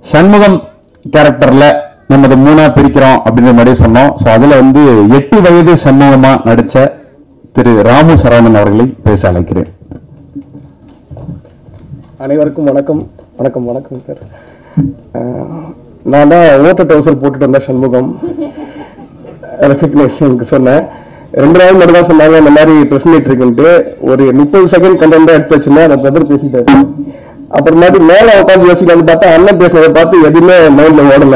சண்முகம் கேரக்டர்ல நம்ம இதை மூணா பிரிக்கிறோம் அப்படின்ற மாதிரி சொன்னோம் ஸோ அதுல வந்து எட்டு வயது சண்முகமா நடிச்ச திரு ராமு சரவணன் அவர்களை பேச அழைக்கிறேன் அனைவருக்கும் வணக்கம் வணக்கம் வணக்கம் சார் அஹ், நான் தான் ஓட்ட டவுசர் போட்டுட்டு வந்த சண்முகம் ரெக்கக்னேஷனுக்கு சொன்னேன் ரெண்டு நாள் மட்டும் தான் சொன்னாங்க இந்த மாதிரி ட்ரெஸ் மீட் இருக்குன்ட்டு ஒரு முப்பது செகண்ட் கண்டென்ட் எடுத்து வச்சிருந்தேன் அந்த பிரதர் பேசிட்டாரு அப்புறமாட்டி மேல உட்காந்து யோசிக்கலாம்னு பார்த்தா அண்ணன் பேசுறதை பார்த்து எதுவுமே மைண்ட்ல ஓடல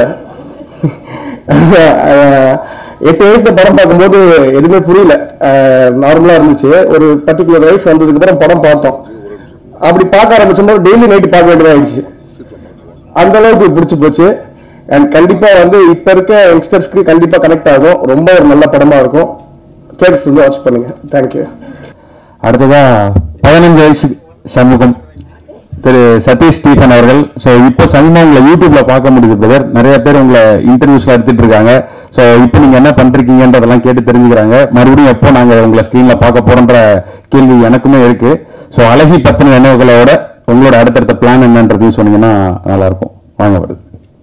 அஹ், எட்டு வயசுல படம் பார்க்கும்போது எதுவுமே புரியல நார்மலா இருந்துச்சு ஒரு பர்டிகுலர் வயசு வந்ததுக்கு அப்புறம் படம் பார்த்தோம் அப்படி பார்க்க ஆரம்பிச்சும்போது டெய்லி நைட்டு பார்க்க வேண்டியதா ஆயிடுச்சு அந்த அளவுக்கு பிடிச்சு போச்சு அண்ட் கண்டிப்பா வந்து இப்ப இருக்க யங்ஸ்டர்ஸ்க்கு கண்டிப்பா கனெக்ட் ஆகும் ரொம்ப ஒரு நல்ல படமா இருக்கும் தேட்டர்ஸ் வந்து வாட்ச் பண்ணுங்க தேங்க்யூ அடுத்ததா பதினஞ்சு வயசு சண்முகம் திரு சதீஷ் ஸ்டீஃபன் அவர்கள் ஸோ இப்போ சண்முகம் உங்களை யூடியூப்ல பார்க்க முடியுது பிரதர் நிறைய பேர் உங்களை இன்டர்வியூஸ்ல எடுத்துட்டு இருக்காங்க ஸோ இப்போ நீங்க என்ன பண்றீங்கன்றதெல்லாம் கேட்டு தெரிஞ்சுக்கிறாங்க மறுபடியும் எப்போ நாங்க உங்களை ஸ்கிரீன்ல பார்க்க போறோன்ற கேள்வி எனக்குமே இருக்கு ஸோ அழகி பத்தின நினைவுகளோட உங்களோட அடுத்தடுத்த பிளான் என்னன்றதையும் சொன்னீங்கன்னா நல்லா இருக்கும் வாங்க வருது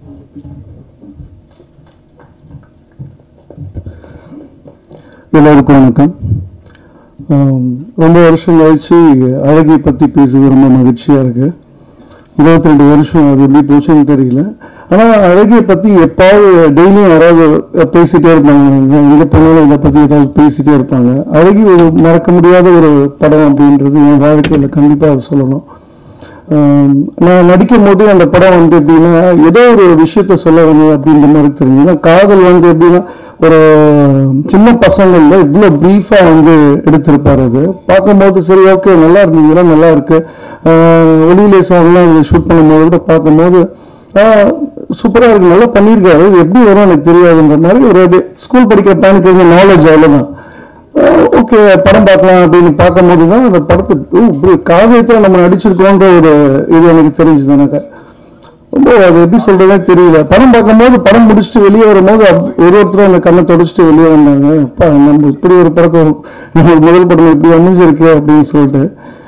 எல்லாருக்கும் வணக்கம் ஆம், ரொம்ப வருஷம் கழிச்சு அழகை பத்தி பேசுறது ரொம்ப மகிழ்ச்சியா இருக்கு இருபத்தி ரெண்டு வருஷம் அது எப்படி போச்சுன்னு தெரியல ஆனா அழகிய பத்தி எப்பாவது டெய்லியும் யாராவது பேசிட்டே இருப்பாங்க எங்க போனாலும் இதை பத்தி ஏதாவது பேசிட்டே இருப்பாங்க அழகி ஒரு மறக்க முடியாத ஒரு படம் அப்படின்றது என் வாழ்க்கையில கண்டிப்பா அதை சொல்லணும் ஆம், நான் நடிக்கும் போது அந்த படம் வந்து எப்படின்னா ஏதோ ஒரு விஷயத்த சொல்ல வேணும் அப்படின்ற மாதிரி தெரிஞ்சு ஏன்னா காதல் வந்து எப்படின்னா ஒரு சின்ன பசங்கள்ல இவ்வளவு பிரீஃபா வந்து எடுத்திருப்பாரு அது பார்க்கும்போது சரி ஓகே நல்லா இருந்தீங்களா நல்லா இருக்கு ஆஹ் ஒளியிலே சாங்லாம் ஷூட் பண்ணும்போது கூட பார்க்கும்போது சூப்பரா இருக்கு நல்லா பண்ணியிருக்காரு இது எப்படி வரும் எனக்கு தெரியாதுன்ற மாதிரி ஒரு ஸ்கூல் படிக்கிற பையனுக்கு நாலேஜ் அவ்வளவுதான் ஓகே படம் பார்க்கலாம் அப்படின்னு பார்க்கும்போது தான் அந்த படத்தை ஓ, இப்படி காவியத்தில் நம்ம நடிச்சிருக்கோன்ற ஒரு இது எனக்கு தெரிஞ்சுது எனக்கு ரொம்ப அது எப்படி சொல்றதே தெரியல படம் பார்க்கும்போது படம் முடிச்சுட்டு வெளியே வரும்போது அப்- ஒரு ஒருத்தரும் அந்த கண்ணை தொடச்சிட்டு வெளியே வந்தாங்க அப்பா நம்ம இப்படி ஒரு படத்தை நம்ம முதல் படம் இப்படி அமைஞ்சிருக்கு அப்படின்னு சொல்லிட்டு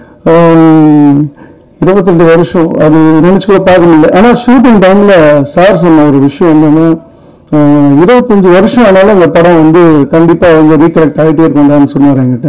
இருபத்தி ரெண்டு வருஷம் அது நினைச்சு கூட பார்க்க முடியல ஆனா ஷூட்டிங் டைம்ல சார் சொன்ன ஒரு விஷயம் என்னன்னா ஆஹ், இருபத்தஞ்சு வருஷம் ஆனாலும் அந்த படம் வந்து கண்டிப்பா வந்து ரீகலெக்ட் ஆகிட்டே இருக்கண்டான்னு சொன்னார் என்கிட்ட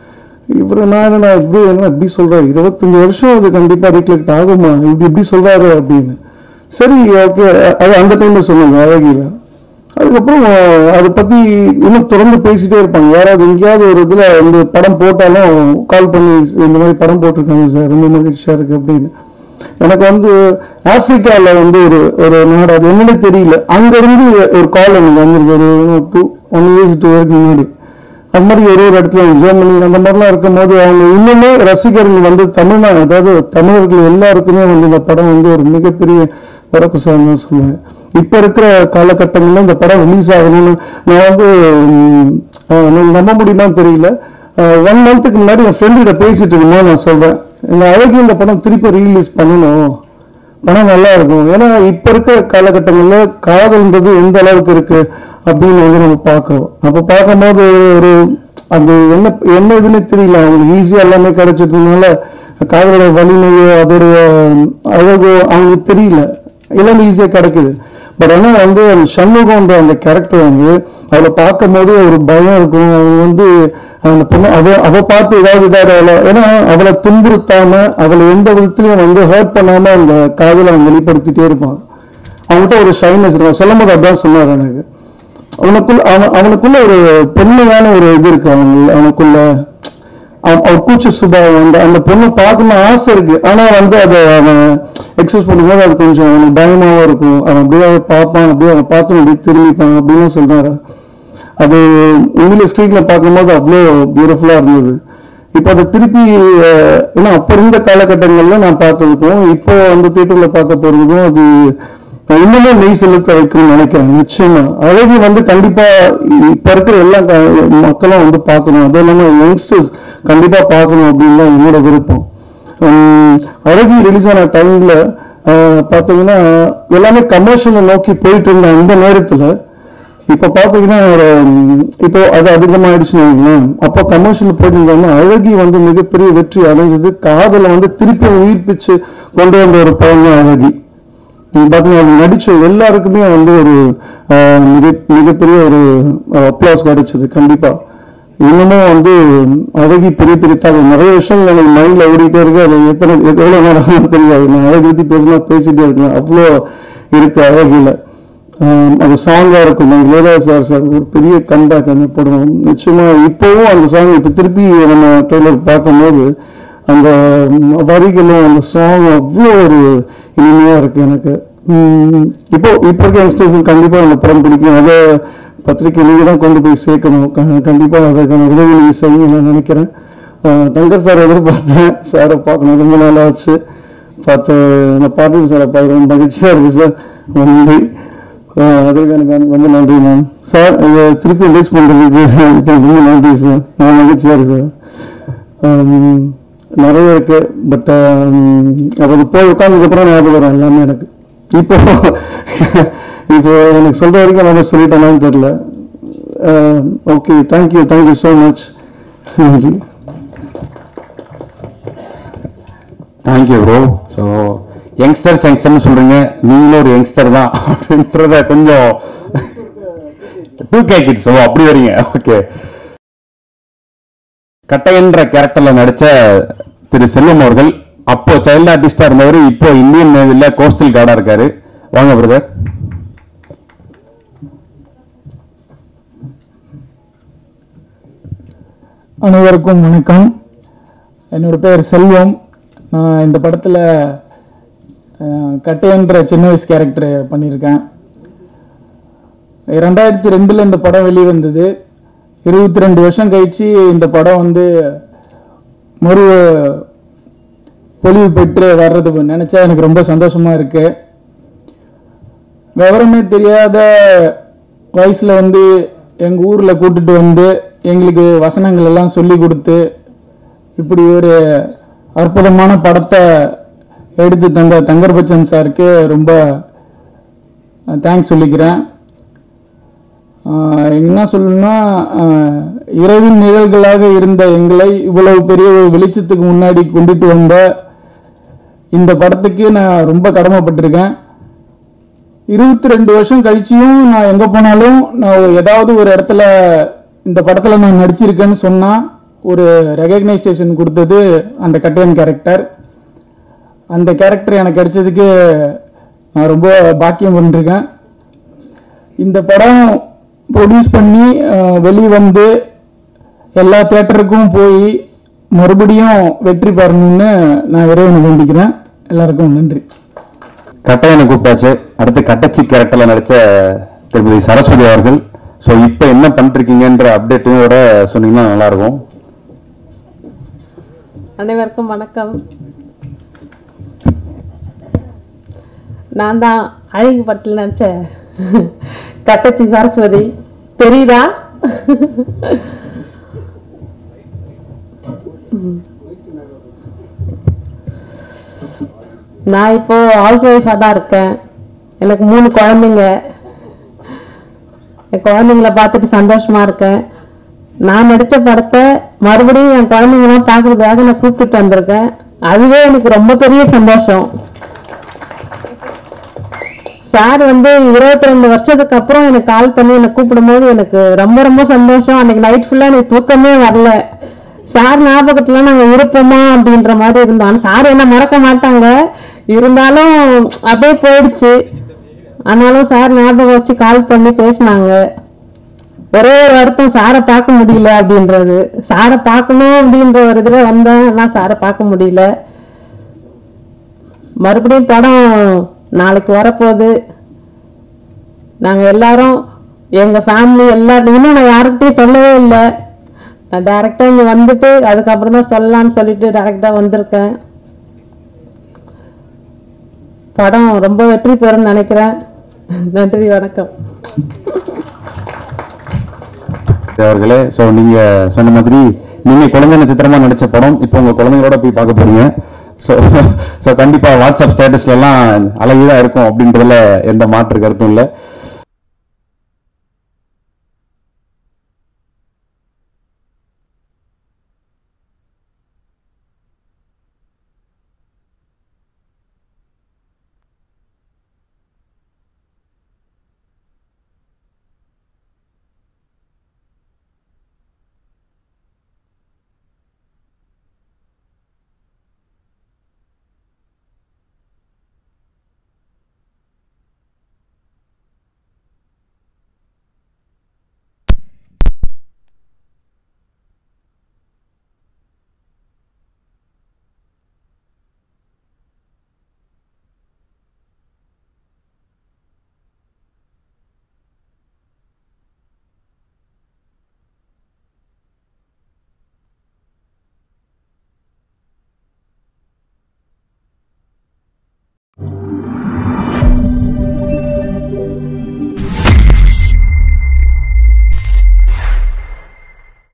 இவரு நான் என்ன இப்படி என்ன இப்படி சொல்றாரு இருபத்தஞ்சு வருஷம் அது கண்டிப்பா ரீகலெக்ட் ஆகுமா இப்படி இப்படி சொல்றாரு அப்படின்னு சரி ஓகே அது அந்த டைம்ல சொன்னாங்க அழகில அதுக்கப்புறம் அஹ், அதை பத்தி இன்னும் தொடர்ந்து பேசிட்டே இருப்பாங்க யாராவது எங்கேயாவது ஒரு இதுல வந்து படம் போட்டாலும் கால் பண்ணி இந்த மாதிரி படம் போட்டிருக்காங்க சார் ரொம்ப மகிழ்ச்சியா இருக்கு அப்படின்னு எனக்கு வந்து ஆப்பிரிக்கால வந்து ஒரு ஒரு நாடு அது என்னன்னு தெரியல அங்க இருந்து ஒரு கால் எனக்கு வந்திருக்கு ஒரு டூ ஒன் இயர்ஸ் டூ இயர்க்கு முன்னாடி அது மாதிரி ஒரு ஒரு இடத்துல ஜெர்மனி அந்த மாதிரிலாம் இருக்கும்போது அவங்க இன்னுமே ரசிகர்கள் வந்து தமிழ்நாடு அதாவது தமிழர்கள் எல்லாருக்குமே வந்து இந்த படம் வந்து ஒரு மிகப்பெரிய வரப்பிரசாதம் தான் சொல்லுவேன் இப்ப இருக்கிற காலகட்டங்கள்ல இந்த படம் ரிலீஸ் ஆகணும்னு நான் வந்து உம், அஹ், நீங்க நம்ப முடியுமான்னு தெரியல ஒன் மந்த்துக்கு முன்னாடி என் ஃப்ரெண்டு கிட்ட பேசிட்டு இருக்கும்போது நான் சொல்றேன் இந்த அழகு இந்த படம் திருப்பி ரீலீஸ் பண்ணணும் படம் நல்லா இருக்கும் ஏன்னா இப்ப இருக்க காலகட்டங்கள்ல காதல்ன்றது எந்த அளவுக்கு இருக்கு அப்படின்னு வந்து நம்ம பார்க்கிறோம் அப்ப பார்க்கும்போது ஒரு அது என்ன என்ன இதுன்னு தெரியல அவங்களுக்கு ஈஸியா எல்லாமே கிடைச்சதுனால காதலோட வலிமையோ அதோடைய அழகோ அவங்களுக்கு தெரியல எல்லாமே ஈஸியா கிடைக்குது பட் ஆனா வந்து அந்த சண்முகம்ன்ற அந்த கேரக்டர் வந்து அவளை பார்க்கும் போது ஒரு பயம் இருக்கும் அவங்க வந்து அந்த பொண்ணு அவ அவ பார்த்து ஏதாவது இதாக அவளை ஏன்னா அவளை துன்புறுத்தாம அவளை எந்த விதத்திலையும் வந்து ஹர்ட் பண்ணாம அந்த காதலை அவன் வெளிப்படுத்திட்டே இருப்பான் அவன்கிட்ட ஒரு ஷைனஸ் இருக்கும் சொல்லும் போது அதான் சொன்னார் எனக்கு அவனுக்குள்ள அவன் அவனுக்குள்ள ஒரு பெண்மையான ஒரு இது இருக்கு அவன் அவனுக்குள்ள அவன் அவன் கூச்ச சுபாவம் அந்த அந்த பொண்ணை பார்க்கணும் ஆசை இருக்கு ஆனா வந்து அதை அவன் எக்ஸஸ் பண்ணும்போது அது கொஞ்சம் அவனுக்கு பயமாவும் இருக்கும் அவன் அப்படியே அவன் பார்ப்பான் அப்படியே அவன் பார்த்து அப்படியே திரும்பிப்பான் அப்படின்னு சொல்றாரு அது உண்மையில ஸ்க்ரீன்ல பார்க்கும்போது அவ்வளோ பியூட்டிஃபுல்லா இருந்தது இப்போ அதை திருப்பி அஹ், ஏன்னா அப்ப இருந்த காலகட்டங்கள்ல நான் பார்த்ததுக்கும் இப்போ அந்த தியேட்டர்ல பார்க்க போறதுக்கும் அது இன்னுமே மெய் செலுத்த வைக்கணும்னு நினைக்கிறேன் நிச்சயமா அழகு வந்து கண்டிப்பா இப்ப இருக்கிற எல்லா க- மக்களும் வந்து பார்க்கணும் அதுவும் இல்லாம யங்ஸ்டர்ஸ் கண்டிப்பா பார்க்கணும் அப்படின்னு தான் என்னோட விருப்பம் உம், அழகு ரிலீஸ் ஆன டைம்ல பாத்தீங்கன்னா எல்லாமே கமர்ஷியலை நோக்கி போயிட்டு இருந்த அந்த நேரத்துல இப்ப பாத்தீங்கன்னா ஒரு, ம், இப்போ அது அதிகமாயிடுச்சுன்னு வைங்களேன் அப்போ கமர்ஷியல் போயிட்டு இருந்தாங்கன்னா அழகி வந்து மிகப்பெரிய வெற்றி அடைஞ்சது காதலை வந்து திருப்பி உயிர்ப்பிச்சு கொண்டு வந்த ஒரு படம் தான் அழகி நீங்க பாத்தீங்கன்னா அது நடிச்ச எல்லாருக்குமே வந்து ஒரு ஆஹ், மிக மிகப்பெரிய ஒரு அப்ளாஸ் கிடைச்சது கண்டிப்பா இன்னமும் வந்து அழகி பெரிய பெரிய தகவல் நிறைய விஷயங்கள் எனக்கு மைண்ட்ல ஓடிட்டே இருக்கு அது எத்தனை எவ்வளவு நேரம் ஆகும்னு தெரியாது நான் அழகி பத்தி பேசினா பேசிட்டே இருக்கேன் அவ்வளோ இருக்கு அழகில ஆஹ் அந்த சாங்கா இருக்கும் இளையராஜா சார் சார் ஒரு பெரிய கம்பேக் அந்த படம் நிச்சயமா இப்போவும் அந்த சாங் இப்ப திருப்பி நம்ம ட்ரெய்லர் பார்க்கும்போது அந்த ம், வரிகளும் அந்த சாங் அவ்வளோ ஒரு இனிமையா இருக்கு எனக்கு உம், இப்போ இப்போ இருக்க யங்ஸ்டர்ஸ் கண்டிப்பா அந்த படம் பிடிக்கும் அதை பத்திரிக்கை நீங்க தான் கொண்டு போய் சேர்க்கணும் க- கண்டிப்பா அதுக்கான உதவி நீங்க செய்யுங்க நான் நினைக்கிறேன் ஆஹ் தங்கர் சார் எதிர்பார்த்தேன் சாரை பார்க்கணும் ரொம்ப நாள் ஆச்சு பார்த்து நான் பார்த்து சாரை பார்க்க ரொம்ப மகிழ்ச்சியா இருக்கு சார் நன்றி ஆஹ் அதற்கு எனக்கு ரொம்ப நன்றி மேம் சார் இதை திருப்பி ரிலீஸ் பண்றதுக்கு ரொம்ப நன்றி சார் நான் மகிழ்ச்சியா இருக்கு சார் ஆம், நிறைய இருக்கு பட் அது போய் உட்கார்ந்ததுக்கு அப்புறம் ஞாபகம் வரும் எல்லாமே எனக்கு இப்போ இப்போ எனக்கு சொல்ற வரைக்கும் நான் சொல்லிட்டேனான்னு தெரியல okay thank you thank you so much நன்றி தேங்க்யூ ப்ரோ ஸோ யங்ஸ்டர்ஸ் யங்ஸ்டர்னு சொல்றீங்க நீங்களும் ஒரு யங்ஸ்டர் தான் அப்படின்றத கொஞ்சம் டூ கே கிட்ஸ் ஓ அப்படி வரீங்க ஓகே கட்டையன்ற கேரக்டர்ல நடிச்ச திரு செல்வம் அவர்கள் அப்போ சைல்டு ஆர்டிஸ்டா இருந்தவர் இப்போ இந்தியன் நேவில கோஸ்டல் கார்டா இருக்காரு வாங்க பிரதர் அனைவருக்கும் வணக்கம் என்னோட பேர் செல்வம் நான் இந்த படத்தில் கட்டையன்ற சின்ன வயசு கேரக்டர் பண்ணியிருக்கேன் ரெண்டாயிரத்தி ரெண்டில் இந்த படம் வெளிவந்தது இருபத்தி ரெண்டு வருஷம் கழிச்சு இந்த படம் வந்து மறு பொலிவு பெற்று வர்றது நினச்சா எனக்கு ரொம்ப சந்தோஷமா இருக்கு விவரமே தெரியாத வயசுல வந்து எங்க ஊர்ல கூட்டிட்டு வந்து எங்களுக்கு வசனங்கள் எல்லாம் சொல்லி கொடுத்து இப்படி ஒரு அற்புதமான படத்தை எடுத்து தந்த தங்கர் பச்சன் சாருக்கு ரொம்ப தேங்க்ஸ் சொல்லிக்கிறேன் ஆஹ் என்ன சொல்லணும்னா ஆஹ் இரவின் நிழல்களாக இருந்த எங்களை இவ்வளவு பெரிய ஒரு வெளிச்சத்துக்கு முன்னாடி கொண்டுட்டு வந்த இந்த படத்துக்கு நான் ரொம்ப கடமைப்பட்டிருக்கேன் இருபத்தி ரெண்டு வருஷம் கழிச்சியும் நான் எங்க போனாலும் நான் ஏதாவது ஒரு இடத்துல இந்த படத்துல நான் நடிச்சிருக்கேன்னு சொன்னா ஒரு ரெகக்னைசேஷன் கொடுத்தது அந்த கட்டையன் கேரக்டர் அந்த கேரக்டர் எனக்கு கிடைச்சதுக்கு நான் ரொம்ப பாக்கியம் பண்ணிருக்கேன் இந்த படம் ப்ரொடியூஸ் பண்ணி வெளியே வந்து எல்லா தேட்டருக்கும் போய் மறுபடியும் வெற்றி பெறணும்னு நான் இறைவனை வேண்டிக்கிறேன் எல்லாருக்கும் நன்றி கட்டையனை கூப்பிட்டாச்சு அடுத்து கட்டச்சி கேரக்டர்ல நடிச்ச திருமதி சரஸ்வதி அவர்கள் ஸோ இப்போ என்ன பண்ணிருக்கீங்கன்ற அப்டேட்டையோட சொன்னீங்கன்னா நல்லா இருக்கும் அனைவருக்கும் வணக்கம் நான் தான் அழகு பட்டில் நினச்ச கட்டச்சி சரஸ்வதி தெரியுதா நான் இப்போ ஹவுஸ் ஒய்ஃபாக தான் இருக்கேன் எனக்கு மூணு குழந்தைங்க என் குழந்தைங்கள பார்த்துட்டு சந்தோஷமா இருக்கேன் நான் நடிச்ச படத்தை மறுபடியும் என் குழந்தைங்களாம் பார்க்கறதுக்காக நான் கூப்பிட்டு வந்திருக்கேன் அதுவே எனக்கு ரொம்ப பெரிய சந்தோஷம் சார் வந்து இருபத்தி ரெண்டு வருஷத்துக்கு அப்புறம் எனக்கு கால் பண்ணி என்னை கூப்பிடும்போது எனக்கு ரொம்ப ரொம்ப சந்தோஷம் அன்னைக்கு நைட் ஃபுல்லா எனக்கு தூக்கமே வரல சார் ஞாபகத்துல நாங்க இருப்போமா அப்படின்ற மாதிரி இருந்தோம் ஆனா சார் என்ன மறக்க மாட்டாங்க இருந்தாலும் அப்படியே போயிடுச்சு ஆனாலும் சார் ஞாபகம் வச்சு கால் பண்ணி பேசினாங்க ஒரே ஒரு வருத்தம் சாரை பார்க்க முடியல அப்படின்றது சாரை பார்க்கணும் அப்படின்ற ஒரு இதுல வந்தேன் ஆனா சாரை பார்க்க முடியல மறுபடியும் படம் நாளைக்கு வரப்போகுது நாங்க எல்லாரும் எங்க ஃபேமிலி எல்லாரும் இன்னும் நான் யாருக்கிட்டையும் சொல்லவே இல்லை நான் டைரக்டா இங்க வந்துட்டு அதுக்கப்புறம் தான் சொல்லலாம்னு சொல்லிட்டு டைரக்டா வந்திருக்கேன் படம் ரொம்ப வெற்றி பெறும்னு நினைக்கிறேன் நன்றி வணக்கம் அவர்களே ஸோ நீங்க சொன்ன மாதிரி நீங்க குழந்தை நட்சத்திரமா நடிச்ச படம் இப்போ உங்க குழந்தைங்களோட போய் பார்க்க போறீங்க ஸோ ஸோ கண்டிப்பா வாட்ஸ்அப் ஸ்டேட்டஸ்ல எல்லாம் அழகுதான் இருக்கும் அப்படின்றதுல எந்த மாற்று கருத்தும் இல்லை